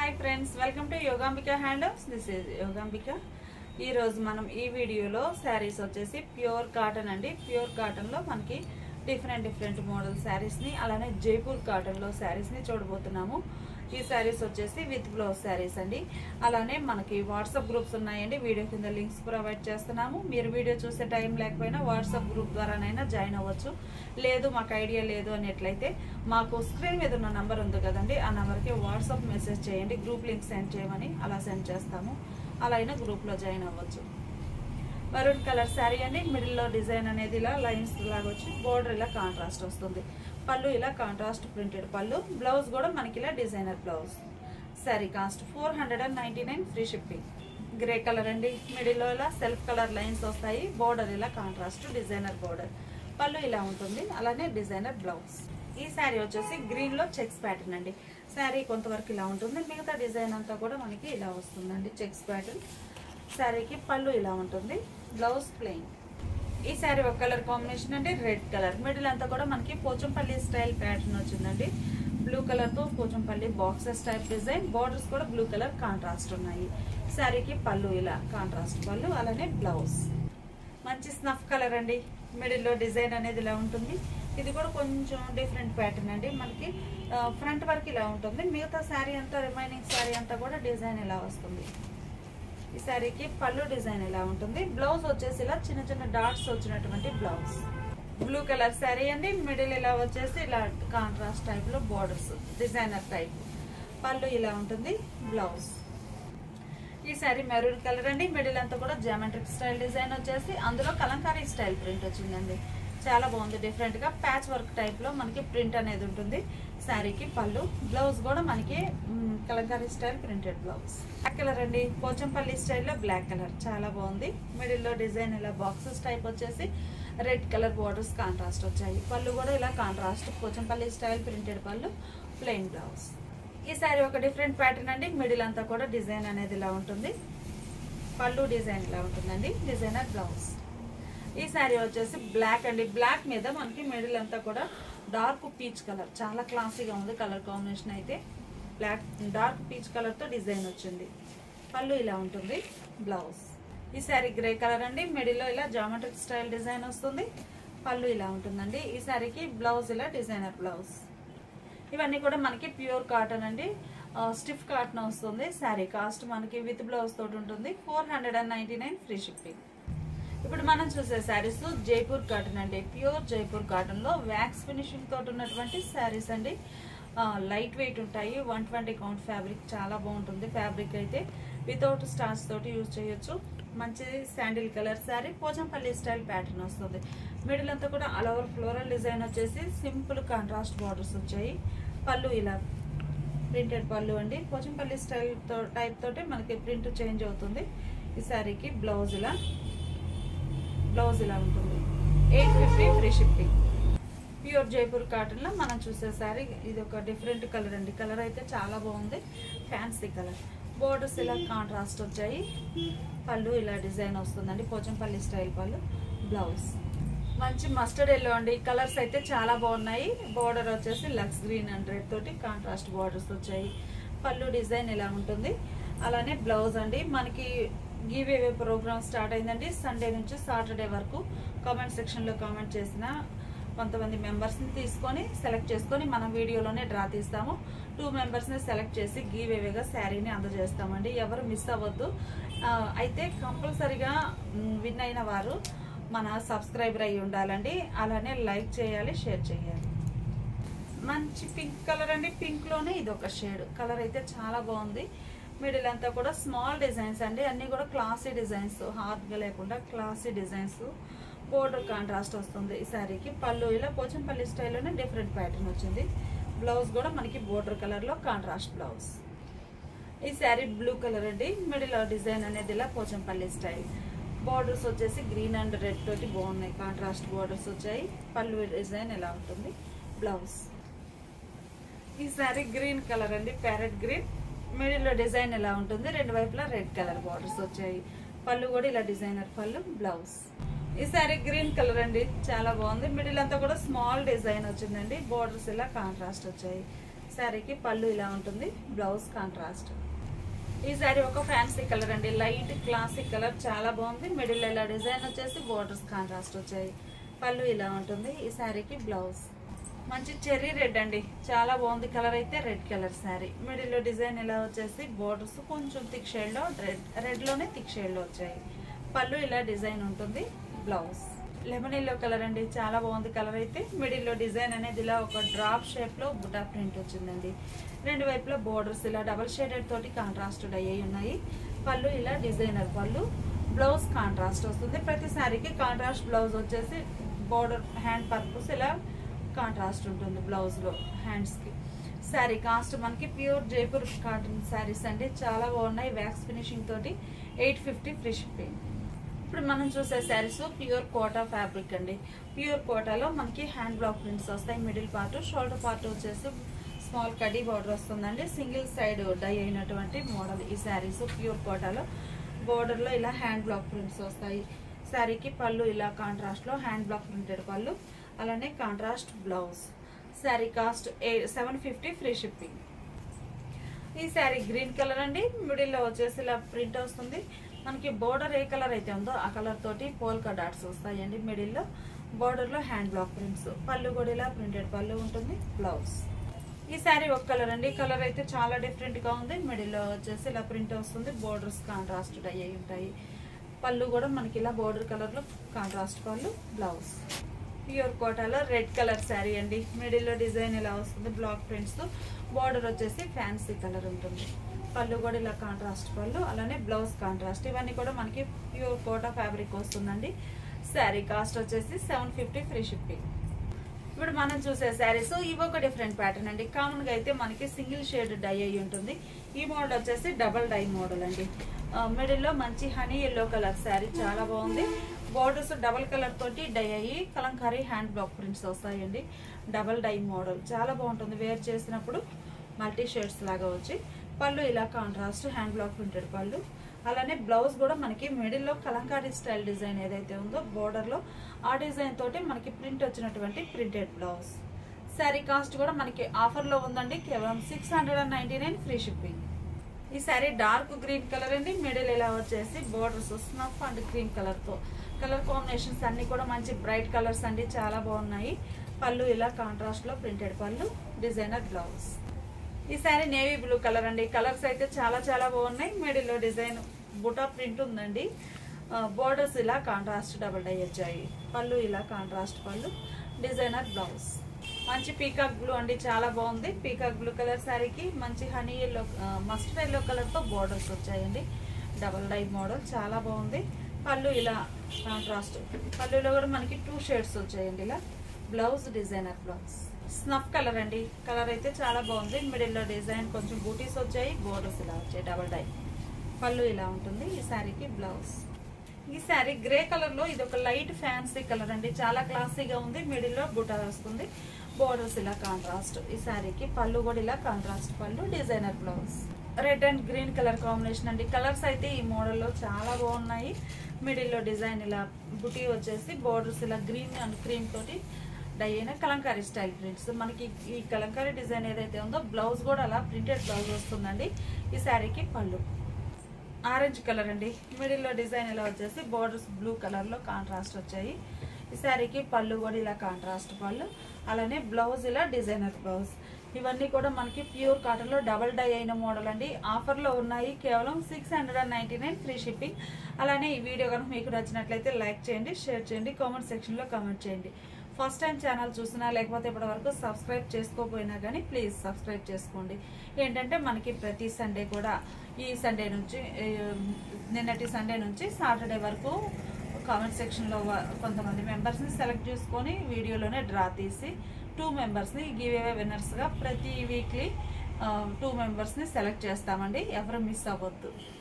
hi friends welcome to Yogambika handlooms this is Yogambika ఈ రోజు మనం ఈ వీడియోలో శారీస్ వచ్చేసి ప్యూర్ కాటన్ అండి ప్యూర్ కాటన్లో మనకి డిఫరెంట్ డిఫరెంట్ మోడల్ శారీస్ని అలానే జైపూర్ కాటన్లో శారీస్ని చూడబోతున్నాము ఈ శారీస్ వచ్చేసి విత్ బ్లౌజ్ శారీస్ అండి అలానే మనకి వాట్సాప్ గ్రూప్స్ ఉన్నాయండి వీడియో కింద లింక్స్ ప్రొవైడ్ చేస్తున్నాము మీరు వీడియో చూసే టైం లేకపోయినా వాట్సాప్ గ్రూప్ ద్వారానైనా జాయిన్ అవ్వచ్చు లేదు మాకు ఐడియా లేదు అనేట్లయితే మాకు స్క్రీన్ మీద ఉన్న నంబర్ ఉంది కదండి ఆ నెంబర్కి వాట్సాప్ మెసేజ్ చేయండి గ్రూప్ లింక్ సెండ్ చేయమని అలా సెండ్ చేస్తాము అలా అయినా గ్రూప్లో జాయిన్ అవ్వచ్చు మరూన్ కలర్ శారీ అండి మిడిల్లో డిజైన్ అనేది ఇలా లైన్స్ లాగా వచ్చి బోర్డర్ ఇలా కాంట్రాస్ట్ వస్తుంది పళ్ళు ఇలా కాంట్రాస్ట్ ప్రింటెడ్ పళ్ళు బ్లౌజ్ కూడా మనకి ఇలా designer blouse sari cost four hundred and ninety nine free shipping grey colour అండి మిడిల్లో ఇలా సెల్ఫ్ కలర్ లైన్స్ వస్తాయి బోర్డర్ ఇలా కాంట్రాస్ట్ డిజైనర్ బోర్డర్ పళ్ళు ఇలా ఉంటుంది అలానే డిజైనర్ బ్లౌజ్ ఈ శారీ వచ్చేసి గ్రీన్లో చెక్స్ ప్యాటర్న్ అండి శారీ కొంతవరకు ఇలా ఉంటుంది మిగతా డిజైన్ అంతా కూడా మనకి ఇలా వస్తుందండి చెక్స్ ప్యాటర్న్ శారీకి పళ్ళు ఇలా ఉంటుంది బ్లౌజ్ ప్లెయిన్ ఈ శారీ ఒక కలర్ కాంబినేషన్ అంటే రెడ్ కలర్ మిడిల్ అంతా కూడా మనకి పోచంపల్లి స్టైల్ ప్యాటర్న్ వచ్చిందండి బ్లూ కలర్తో Pochampally boxes type design borders కూడా బ్లూ కలర్ కాంట్రాస్ట్ ఉన్నాయి శారీకి పళ్ళు ఇలా కాంట్రాస్ట్ పళ్ళు అలానే బ్లౌజ్ మంచి స్నఫ్ కలర్ అండి మిడిల్లో డిజైన్ అనేది ఇలా ఉంటుంది ఇది కూడా కొంచెం డిఫరెంట్ ప్యాటర్న్ అండి మనకి ఫ్రంట్ వరకు ఇలా ఉంటుంది మిగతా శారీ అంతా రిమైనింగ్ శారీ అంతా కూడా డిజైన్ ఇలా వస్తుంది ఈ శారీకి పళ్ళు డిజైన్ ఇలా ఉంటుంది బ్లౌజ్ వచ్చేసి ఇలా చిన్న చిన్న డాట్స్ వచ్చినటువంటి బ్లౌజ్ బ్లూ కలర్ శారీ అండి మిడిల్ ఇలా వచ్చేసి ఇలా కాంట్రాస్ట్ టైప్ లో బోర్డర్స్ డిజైనర్ టైప్ పళ్ళు ఇలా ఉంటుంది బ్లౌజ్ ఈ శారీ మెరూన్ కలర్ అండి మిడిల్ అంతా కూడా జామెట్రిక్ స్టైల్ డిజైన్ వచ్చేసి అందులో కలంకారీ స్టైల్ ప్రింట్ వచ్చిందండి చాలా బాగుంది డిఫరెంట్ గా ప్యాచ్ వర్క్ టైప్ లో మనకి ప్రింట్ అనేది ఉంటుంది శారీకి పళ్ళు బ్లౌజ్ కూడా మనకి మ్, Kalamkari style printed blouse black colour అండి పోచంపల్లి స్టైల్లో బ్లాక్ కలర్ చాలా బాగుంది మిడిల్ లో డిజైన్ ఇలా బాక్సెస్ టైప్ వచ్చేసి రెడ్ కలర్ బోర్డర్స్ కాంట్రాస్ట్ వచ్చాయి పళ్ళు కూడా ఇలా కాంట్రాస్ట్ పోచంపల్లి స్టైల్ ప్రింటెడ్ పళ్ళు ప్లెయిన్ బ్లౌజ్ ఈ శారీ ఒక డిఫరెంట్ ప్యాటర్న్ అండి మిడిల్ అంతా కూడా డిజైన్ అనేది ఇలా ఉంటుంది పళ్ళు డిజైన్ ఇలా ఉంటుందండి డిజైనర్ బ్లౌజ్ ఈ శారీ వచ్చేసి బ్లాక్ అండి బ్లాక్ మీద మనకి మిడిల్ అంతా కూడా డార్క్ పీచ్ కలర్ చాలా క్లాసీగా ఉంది కలర్ కాంబినేషన్ అయితే బ్లాక్ డార్క్ పీచ్ కలర్తో డిజైన్ వచ్చింది పళ్ళు ఇలా ఉంటుంది బ్లౌజ్ ఈ శారీ గ్రే కలర్ అండి మిడిల్లో ఇలా జామెట్రిక్ స్టైల్ డిజైన్ వస్తుంది పళ్ళు ఇలా ఉంటుందండి ఈ శారీకి బ్లౌజ్ ఇలా డిజైనర్ బ్లౌజ్ ఇవన్నీ కూడా మనకి ప్యూర్ కాటన్ అండి స్టిఫ్ కాటన్ వస్తుంది శారీ కాస్ట్ మనకి విత్ బ్లౌజ్ తోటి ఉంటుంది four hundred and ninety nine free shipping ఇప్పుడు మనం చూసే శారీస్ జైపూర్ కాటన్ అండి ప్యూర్ జైపూర్ కాటన్ లో వ్యాక్స్ ఫినిషింగ్ తోటి ఉన్నటువంటి శారీస్ అండి లైట్ వెయిట్ ఉంటాయి వన్ ట్వంటీ కౌంట్ ఫ్యాబ్రిక్ చాలా బాగుంటుంది ఫ్యాబ్రిక్ అయితే వితౌట్ స్టార్స్ తోటి యూజ్ చేయొచ్చు మంచి sandal colour sari Pochampally style pattern వస్తుంది మిడిల్ అంతా కూడా ఆల్ ఓవర్ ఫ్లోరల్ డిజైన్ వచ్చేసి సింపుల్ కాంట్రాస్ట్ బార్డర్స్ వచ్చాయి పళ్ళు ఇలా ప్రింటెడ్ పళ్ళు అండి పోచంపల్లి స్టైల్ తో టైప్ తోటి మనకి ప్రింట్ చేంజ్ అవుతుంది ఈ శారీకి బ్లౌజ్ ఇలా బ్లౌజ్ ఇలా ఉంటుంది eight fifty free shipping pure Jaipur కాటన్లో మనం చూసే శారీ ఇది ఒక డిఫరెంట్ కలర్ అండి కలర్ అయితే చాలా బాగుంది ఫ్యాన్సీ కలర్ బోర్డర్స్ ఇలా కాంట్రాస్ట్ వచ్చాయి పళ్ళు ఇలా డిజైన్ వస్తుందండి పోచంపల్లి స్టైల్ పళ్ళు బ్లౌజ్ మంచి మస్టర్డ్ ఎల్లో అండి కలర్స్ అయితే చాలా బాగున్నాయి బోర్డర్ వచ్చేసి లక్స్ గ్రీన్ అండ్ రెడ్ తోటి కాంట్రాస్ట్ బోర్డర్స్ వచ్చాయి పళ్ళు డిజైన్ ఇలా ఉంటుంది అలానే బ్లౌజ్ అండి మనకి గివ్ అవే ప్రోగ్రామ్ స్టార్ట్ అయిందండి సండే నుంచి సాటర్డే వరకు కామెంట్ సెక్షన్లో కామెంట్ చేసిన కొంతమంది మెంబర్స్ని తీసుకొని సెలెక్ట్ చేసుకొని మనం వీడియోలోనే డ్రా తీస్తాము టూ మెంబర్స్ని సెలెక్ట్ చేసి గివ్ అవేగా శారీని అందజేస్తామండి ఎవరు మిస్ అవ్వద్దు ఆ, అయితే కంపల్సరిగా విన్ అయిన వారు మన సబ్స్క్రైబర్ అయి ఉండాలండి అలానే లైక్ చేయాలి షేర్ చేయాలి మంచి పింక్ కలర్ అండి పింక్ లోనే ఇది ఒక షేడ్ కలర్ అయితే చాలా బాగుంది మిడిల్ అంతా కూడా స్మాల్ డిజైన్స్ అండి అన్ని కూడా క్లాసీ డిజైన్స్ హార్డ్గా లేకుండా క్లాసీ డిజైన్స్ బోర్డర్ కాంట్రాస్ట్ వస్తుంది ఈ శారీకి పళ్ళు ఇలా పోచంపల్లి స్టైల్లోనే డిఫరెంట్ ప్యాటర్న్ వచ్చింది బ్లౌజ్ కూడా మనకి బోర్డర్ కలర్లో కాంట్రాస్ట్ బ్లౌజ్ ఈ శారీ బ్లూ కలర్ అండి మిడిల్ డిజైన్ అనేది ఇలా పోచంపల్లి స్టైల్ బార్డర్స్ వచ్చేసి గ్రీన్ అండ్ రెడ్ తోటి బాగున్నాయి కాంట్రాస్ట్ బార్డర్స్ వచ్చాయి పళ్ళు డిజైన్ ఎలా ఉంటుంది బ్లౌజ్ ఈ శారీ గ్రీన్ కలర్ అండి ప్యారెట్ గ్రీన్ మిడిల్లో డిజైన్ ఎలా ఉంటుంది రెండు వైపులా రెడ్ కలర్ బార్డర్స్ వచ్చాయి పళ్ళు కూడా ఇలా డిజైనర్ పళ్ళు బ్లౌజ్ ఈ శారీ గ్రీన్ కలర్ అండి చాలా బాగుంది మిడిల్ అంతా కూడా స్మాల్ డిజైన్ వచ్చిందండి బార్డర్స్ ఇలా కాంట్రాస్ట్ వచ్చాయి శారీకి పళ్ళు ఇలా ఉంటుంది బ్లౌజ్ కాంట్రాస్ట్ ఈ శారీ ఒక ఫ్యాన్సీ కలర్ అండి లైట్ క్లాసిక్ కలర్ చాలా బాగుంది మిడిల్ ఇలా డిజైన్ వచ్చేసి బోర్డర్స్ కాంట్రాస్ట్ వచ్చాయి పళ్ళు ఇలా ఉంటుంది ఈ శారీకి బ్లౌజ్ మంచి చెర్రీ రెడ్ అండి చాలా బాగుంది కలర్ అయితే రెడ్ కలర్ శారీ మిడిల్లో డిజైన్ ఇలా వచ్చేసి బోర్డర్స్ కొంచెం థిక్ షేడ్లో రెడ్ రెడ్లోనే థిక్ షేడ్లో వచ్చాయి పళ్ళు ఇలా డిజైన్ ఉంటుంది బ్లౌజ్ లెమన్ ఎల్లో కలర్ అండి చాలా బాగుంది కలర్ అయితే మిడిల్లో డిజైన్ అనేది ఇలా ఒక డ్రాప్ షేప్లో బుటా ప్రింట్ వచ్చిందండి రెండు వైపులా బోర్డర్స్ ఇలా డబల్ షేడెడ్ తోటి కాంట్రాస్ట్ అయ్యి ఉన్నాయి పళ్ళు ఇలా డిజైనర్ పళ్ళు బ్లౌజ్ కాంట్రాస్ట్ వస్తుంది ప్రతి శారీకి కాంట్రాస్ట్ బ్లౌజ్ వచ్చేసి బోర్డర్ హ్యాండ్ పర్పస్ ఇలా కాంట్రాస్ట్ ఉంటుంది బ్లౌజ్లో హ్యాండ్స్కి శారీ కాస్ట్ మనకి ప్యూర్ జైపూర్ కాటన్ శారీస్ అండి చాలా బాగున్నాయి వ్యాక్స్ ఫినిషింగ్ తోటి ఎయిట్ ఫిఫ్టీ ఫ్రీ షిప్పింగ్ ఇప్పుడు మనం చూసే శారీస్ ప్యూర్ కోటా ఫ్యాబ్రిక్ అండి ప్యూర్ కోటాలో మనకి హ్యాండ్ బ్లాక్ ప్రింట్స్ వస్తాయి మిడిల్ పార్ట్ షోల్డర్ పార్ట్ వచ్చేసి స్మాల్ కడీ బార్డర్ వస్తుందండి సింగిల్ సైడ్ డై అయినటువంటి మోడల్ ఈ శారీస్ ప్యూర్ కోటాలో బోర్డర్లో ఇలా హ్యాండ్ బ్లాక్ ప్రింట్స్ వస్తాయి శారీకి పళ్ళు ఇలా కాంట్రాస్ట్లో హ్యాండ్ బ్లాక్ ప్రింటెడ్ పళ్ళు అలానే కాంట్రాస్ట్ బ్లౌజ్ శారీ కాస్ట్ ఏ సెవెన్ ఫిఫ్టీ ఫ్రీ షిప్పింగ్ ఈ శారీ గ్రీన్ కలర్ అండి మిడిల్లో వచ్చేసి ఇలా ప్రింట్ వస్తుంది మనకి బోర్డర్ ఏ కలర్ అయితే ఉందో ఆ కలర్ తోటి పోల్కా డాట్స్ వస్తాయండి మిడిల్లో బోర్డర్లో హ్యాండ్ బ్లాక్ ప్రింట్స్ పళ్ళు కూడా ఇలా ప్రింటెడ్ పళ్ళు ఉంటుంది బ్లౌజ్ ఈ శారీ ఒక కలర్ అండి కలర్ అయితే చాలా డిఫరెంట్ గా ఉంది మిడిల్లో వచ్చేసి ఇలా ప్రింట్ వస్తుంది బోర్డర్స్ కాంట్రాస్ట్ అయ్యి ఉంటాయి పళ్ళు కూడా మనకి ఇలా బోర్డర్ కలర్ లో కాంట్రాస్ట్ పళ్ళు బ్లౌజ్ ప్యూర్ కోటాలో రెడ్ కలర్ శారీ అండి మిడిల్లో డిజైన్ ఇలా వస్తుంది బ్లాక్ ప్రింట్స్ బార్డర్ వచ్చేసి ఫ్యాన్సీ కలర్ ఉంటుంది పళ్ళు కూడా ఇలా కాంట్రాస్ట్ పళ్ళు అలానే బ్లౌజ్ కాంట్రాస్ట్ ఇవన్నీ కూడా మనకి ప్యూర్ కోటా ఫ్యాబ్రిక్ వస్తుందండి శారీ కాస్ట్ వచ్చేసి సెవెన్ ఫిఫ్టీ ఫ్రీ షిప్పింగ్ ఇప్పుడు మనం చూసే శారీస్ ఇవి ఒక డిఫరెంట్ ప్యాటర్న్ అండి కామన్ గా అయితే మనకి సింగిల్ షేడ్ డై అయి ఉంటుంది ఈ మోడల్ వచ్చేసి డబల్ డై మోడల్ అండి మిడిల్ లో మంచి హనీ ఎల్లో కలర్ శారీ చాలా బాగుంది బోర్డర్స్ డబల్ కలర్ తోటి డై అయ్యి కలంకారీ హ్యాండ్ బ్లాక్ ప్రింట్స్ వస్తాయండి డబల్ డై మోడల్ చాలా బాగుంటుంది వేర్ చేసినప్పుడు మల్టీ షేడ్స్ లాగా వచ్చి పళ్ళు ఇలా కాంట్రాస్ట్ హ్యాండ్ బ్లాక్ ప్రింటెడ్ పళ్ళు అలానే బ్లౌజ్ కూడా మనకి మిడిల్లో కలంకారీ స్టైల్ డిజైన్ ఏదైతే ఉందో బోర్డర్లో ఆ డిజైన్ తోటి మనకి ప్రింట్ వచ్చినటువంటి ప్రింటెడ్ బ్లౌజ్ శారీ కాస్ట్ కూడా మనకి ఆఫర్లో ఉందండి కేవలం six hundred and ninety nine free shipping ఈ శారీ డార్క్ గ్రీన్ కలర్ అండి మిడిల్ ఇలా వచ్చేసి బోర్డర్స్ స్నఫ్ అండ్ క్రీమ్ కలర్తో కలర్ కాంబినేషన్స్ అన్ని కూడా మంచి బ్రైట్ కలర్స్ అండి చాలా బాగున్నాయి పళ్ళు ఇలా కాంట్రాస్ట్లో ప్రింటెడ్ పళ్ళు డిజైనర్ బ్లౌజ్ ఈ శారీ నేవీ బ్లూ కలర్ అండి కలర్స్ అయితే చాలా చాలా బాగున్నాయి మిడిల్లో డిజైన్ బుటా ప్రింట్ ఉందండి బోర్డర్స్ ఇలా కాంట్రాస్ట్ డబుల్ డై వచ్చాయి పళ్ళు ఇలా కాంట్రాస్ట్ పళ్ళు డిజైనర్ బ్లౌజ్ మంచి పీకాక్ బ్లూ అండి చాలా బాగుంది పీకాక్ బ్లూ కలర్ శారీకి మంచి హనీ ఎల్లో మస్టర్డ్ ఎల్లో కలర్తో బోర్డర్స్ వచ్చాయండి డబుల్ డై మోడల్ చాలా బాగుంది పళ్ళు ఇలా కాంట్రాస్ట్ పళ్ళులో కూడా మనకి టూ షేడ్స్ వచ్చాయండి ఇలా blouse designer blouse snuff colour అండి కలర్ అయితే చాలా బాగుంది మిడిల్లో డిజైన్ కొంచెం బూటీస్ వచ్చాయి బోర్డర్స్ ఇలా వచ్చాయి డబల్ డై పళ్ళు ఇలా ఉంటుంది ఈ శారీకి బ్లౌజ్ ఈ శారీ గ్రే కలర్ లో ఇది ఒక లైట్ ఫ్యాన్సీ కలర్ అండి చాలా క్లాసీగా ఉంది మిడిల్ లో బుటా వస్తుంది బోర్డర్స్ ఇలా కాంట్రాస్ట్ ఈ శారీకి పళ్ళు కూడా ఇలా కాంట్రాస్ట్ పళ్ళు designer blouse red and green colour combination అండి కలర్స్ అయితే ఈ మోడల్లో చాలా బాగున్నాయి మిడిల్లో డిజైన్ ఇలా బుటీ వచ్చేసి బోర్డర్స్ ఇలా గ్రీన్ అండ్ క్రీమ్ తోటి డై అయిన కలంకారీ స్టైల్ ప్రింట్స్ మనకి ఈ కలంకారీ డిజైన్ ఏదైతే ఉందో బ్లౌజ్ కూడా అలా ప్రింటెడ్ బ్లౌజ్ వస్తుందండి ఈ శారీకి పళ్ళు ఆరెంజ్ కలర్ అండి మిడిల్లో డిజైన్ ఇలా వచ్చేసి బోర్డర్స్ బ్లూ కలర్లో కాంట్రాస్ట్ వచ్చాయి ఈ శారీకి పళ్ళు కూడా ఇలా కాంట్రాస్ట్ పళ్ళు అలానే బ్లౌజ్ ఇలా డిజైనర్ బ్లౌజ్ ఇవన్నీ కూడా మనకి ప్యూర్ కాటన్లో డబల్ డై అయిన మోడల్ అండి ఆఫర్లో ఉన్నాయి కేవలం six hundred and ninety nine free shipping అలానే ఈ వీడియో కనుక మీకు నచ్చినట్లయితే లైక్ చేయండి షేర్ చేయండి కామెంట్ సెక్షన్లో కామెంట్ చేయండి ఫస్ట్ టైం ఛానల్ చూసినా లేకపోతే ఇప్పటి వరకు సబ్స్క్రైబ్ చేసుకోకపోయినా కానీ ప్లీజ్ సబ్స్క్రైబ్ చేసుకోండి ఏంటంటే మనకి ప్రతి సండే కూడా ఈ సండే నుంచి ఏ, నిన్నటి సండే నుంచి సాటర్డే వరకు కామెంట్ సెక్షన్లో కొంతమంది మెంబర్స్ని సెలెక్ట్ చేసుకొని వీడియోలోనే డ్రా తీసి టూ మెంబర్స్ని గివ్ అవే విన్నర్స్గా ప్రతి వీక్లీ టూ మెంబర్స్ని సెలెక్ట్ చేస్తామండి ఎవరు మిస్ అవ్వద్దు